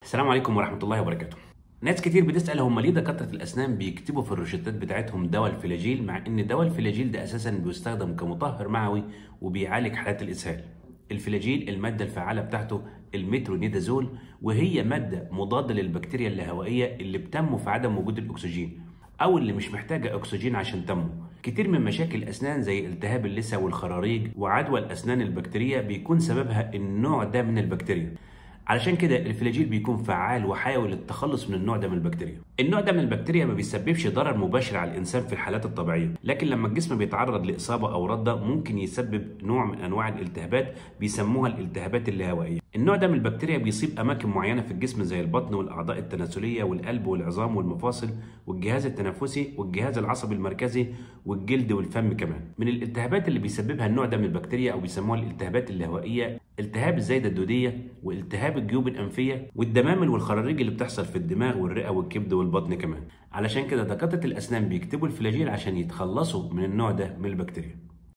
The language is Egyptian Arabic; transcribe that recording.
السلام عليكم ورحمة الله وبركاته. ناس كتير بتسأل هم ليه دكاترة الأسنان بيكتبوا في الروشتات بتاعتهم دواء الفلاجيل مع إن دواء الفلاجيل ده أساسا بيستخدم كمطهر معوي وبيعالج حالات الإسهال. الفلاجيل المادة الفعالة بتاعته المترونيدازول وهي مادة مضادة للبكتيريا اللاهوائية اللي بتنمو في عدم وجود الأكسجين أو اللي مش محتاجة أكسجين عشان تنمو. كتير من مشاكل الأسنان زي التهاب اللثة والخراريج وعدوى الأسنان البكتيرية بيكون سببها النوع ده من البكتيريا. علشان كده الفلاجيل بيكون فعال وحيوي للتخلص من النوع ده من البكتيريا. النوع ده من البكتيريا ما بيسببش ضرر مباشر على الانسان في الحالات الطبيعيه، لكن لما الجسم بيتعرض لاصابه او رده ممكن يسبب نوع من انواع الالتهابات بيسموها الالتهابات اللاهوائيه. النوع ده من البكتيريا بيصيب اماكن معينه في الجسم زي البطن والاعضاء التناسليه والقلب والعظام والمفاصل والجهاز التنفسي والجهاز العصبي المركزي والجلد والفم كمان. من الالتهابات اللي بيسببها النوع ده من البكتيريا او بيسموها الالتهابات اللاهوائيه التهاب الزايده الدوديه والتهاب الجيوب الانفيه والدمامل والخراريج اللي بتحصل في الدماغ والرئه والكبد والبطن كمان علشان كده دكاتره الاسنان بيكتبوا الفلاجيل عشان يتخلصوا من النوع ده من البكتيريا